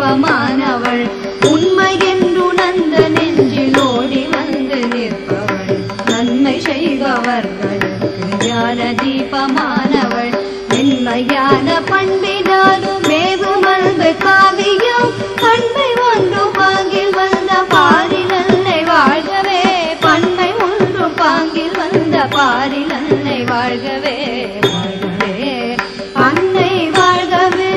தீபமானவள் உண்மை என்றுணர்ந்த நெஞ்சில் ஓடி வந்து நிற்பவள் நன்மை செய்பவர்களுக்கு ஞான தீபமானவள் மென்மையான பண்பினாலும் மேவு மல்பு காவியம் பண்பை ஒன்று பாங்கில் வந்த பாரில் அன்னை வாழ்கவே பண்பை ஒன்று பாங்கில் வந்த பாரில் அன்னை வாழ்கவே வாழ்கவே அன்னை வாழ்கவே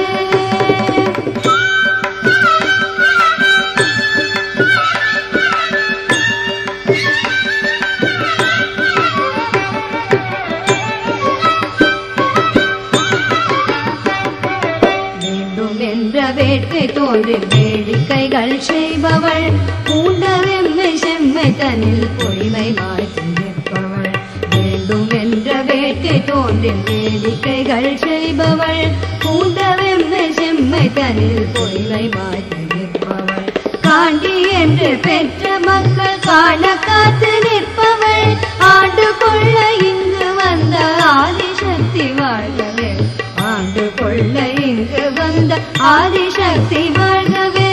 வேண்டும் என்ற வேட்கை தோன்றில் வேடிக்கைகள் செய்பவள் பூண்ட வெம்மை செம்மை தனில் பொய்மை மாற்றி நிற்பவள் வேண்டும் என்ற வேட்கை தோன்றில் வேடிக்கைகள் செய்பவள் பூண்ட வெம்மை செம்மை தனில் பொய்மை மாற்றி நிற்பவள் காண்டி என்று பெற்ற மக்கள் காண காத்து நிற்பவள் ஆண்டு கொள்ள இங்கு வந்த ஆதிசக்தி வாழ்கவே ஆண்டு கொள்ள இங்கு வந்த ஆதிசக்தி வாழ்கவே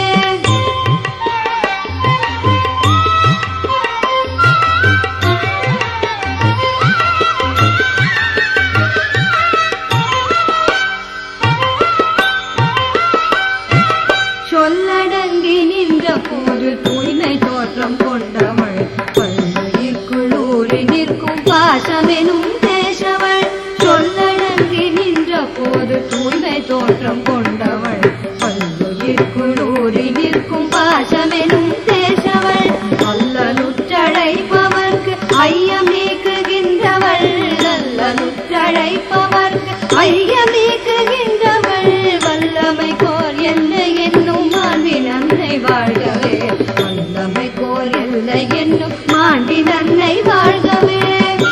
சொல்லடங்கி நின்ற போது தூய்மை தோற்றம் கொண்டவள் பள்ளிக்குள் ஊறி நிற்கும் பாசமெனும் தேசவள் சொல்லடங்கி நின்ற போது தூய்மை தோற்றம் கொண்டவள் பல்லுயிர்க்குள் ஊறி நிற்கும் பாசமெனும் தேசவள் அல்லலுற்றழைப்பவர்க்கு ஐயம் நீக்குகின்றவள் அல்லலுற்றழைப்பவர்க்கு ஐயம் நீக்குகின்றவள் வல்லமை கோர் எல்லை என்னும் மாண்பின் அன்னை வாழ்கவே வல்லமை கோர் எல்லை என்னும் மாண்பின் அன்னை வாழ்கவே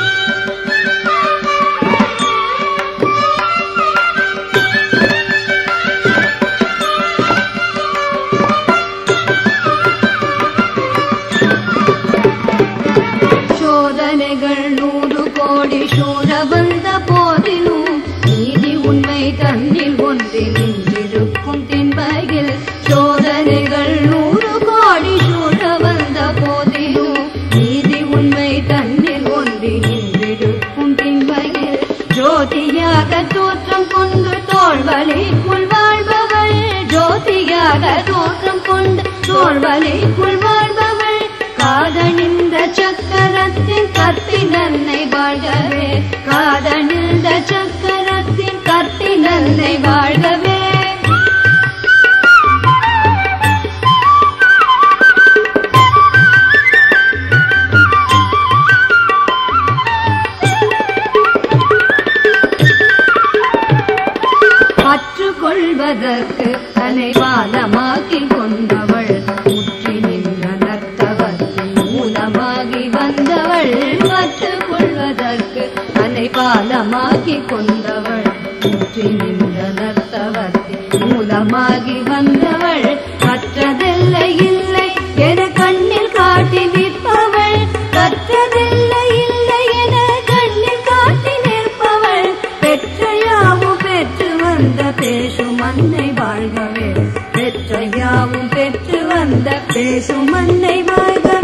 சோதனைகள் நூறு கோடி சூழ வந்த போதிலும் நீதி உண்மை தன்னில் ஒன்றி நின்றிருக்கும் தின்பையில் சோதனைகள் நூறு கோடி சூழ வந்த போதிலும் நீதி உண்மை தன்னில் ஒன்றி நின்றிருக்கும் தின்பையில் ஜோதியாக தோற்றம் கொண்டு தோல்வலிக்குள் வாழ்பவள் ஜோதியாக தோற்றம் கொண்டு தோல்வலிக்குள் வாழ்பவள் காதணிந்த சக்கரத்தின் கத்தி நன்னை வாழ்கவே காதணிந்த சக்கரத்தின் கத்தி நன்னை வாழ்கவே கற்றுக்கொள்வதற்கு தலைவாதமாக்கி கொண்டவள் முற்றி நின்ற நர்த்தவத்தின் மூலமாகி வந்தவள் கற்றுக்கொள்வதற்கு தலைபாலமாக்கி கொண்டவள் முற்றி நின்ற நர்த்தவத்தின் மூலமாகி வந்தவள் கற்றதில்லை இல்லை என கண்ணில் காட்டி நிற்பவள் கற்றதில்லை இல்லை என கண்ணில் காட்டி நிற்பவள் பெற்ற யாவும் பெற்று வந்த பேசும் அன்னை வாழ்கவே பெற்ற யாவும் பெற்று வந்த பேசும் அன்னை வாழ்க